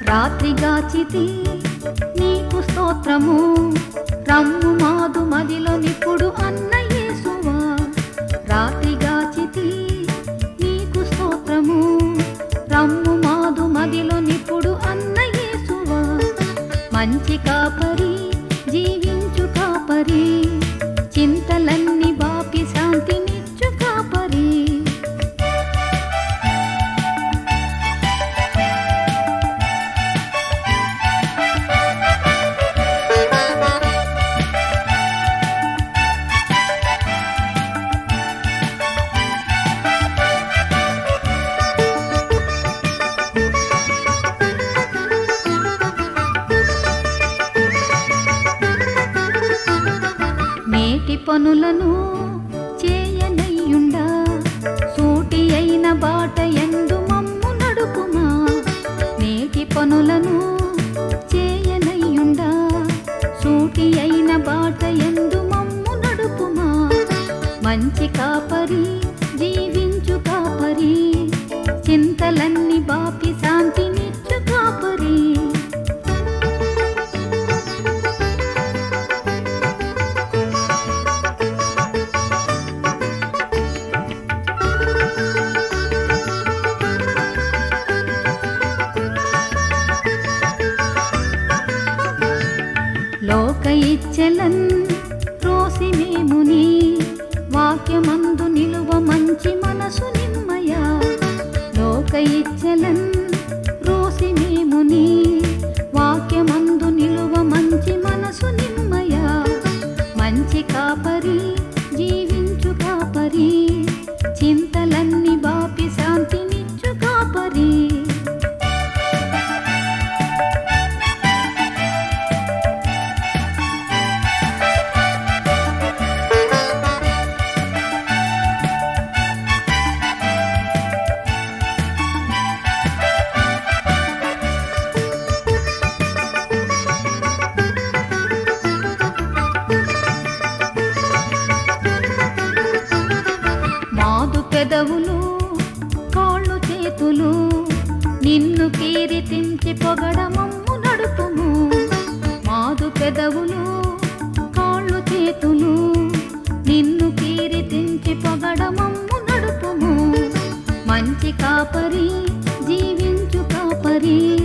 రాత్రిగాచితి నీకు స్తోత్రము రమ్ము మాదు మదిలో నిప్పుడు అన్న యేసువా రాత్రిగాచితి నీకు స్తోత్రము రమ్ము మాదు మదిలో నిప్పుడు అన్న యేసువా మంచి కాపరి జీవించు కాపరి చింతలన్నీ బాపి శాంతినిచ్చు కాపరి నేటి పనులను చేయనయ్యుండా సూటి అయిన బాట ఎందు మమ్ము నడుపుమా నేటి పనులను చేయనయ్యుండా సూటి అయిన బాట ఎందు మమ్ము నడుపుమా మంచి కాపరి జీవించు కాపరి చింతలన్నీ బాపి శాంతినిచ్చు కాపరి లోక ఇచ్చెలన్ రోసి మేముని వాక్యమందు నిలువ మంచి మనసు నిమ్మయ లోక ఇచ్చెలన్ రోసి మేముని వాక్యమందు నిలువ మంచి మనసు నిమ్మయ మంచి కాపరి జీవించు కాపరి చింతలన్నీ బాపి శాంతినిచ్చు కాపరి మాదు పెదవులు కాళ్ళు చేతులు నిన్ను కీరితించి పొగడమమ్ము నడుపుము మాదు పెదవులు కాళ్ళు చేతులు నిన్ను కీరితించి పొగడమమ్ము నడుపుము మంచి కాపరి జీవించు కాపరి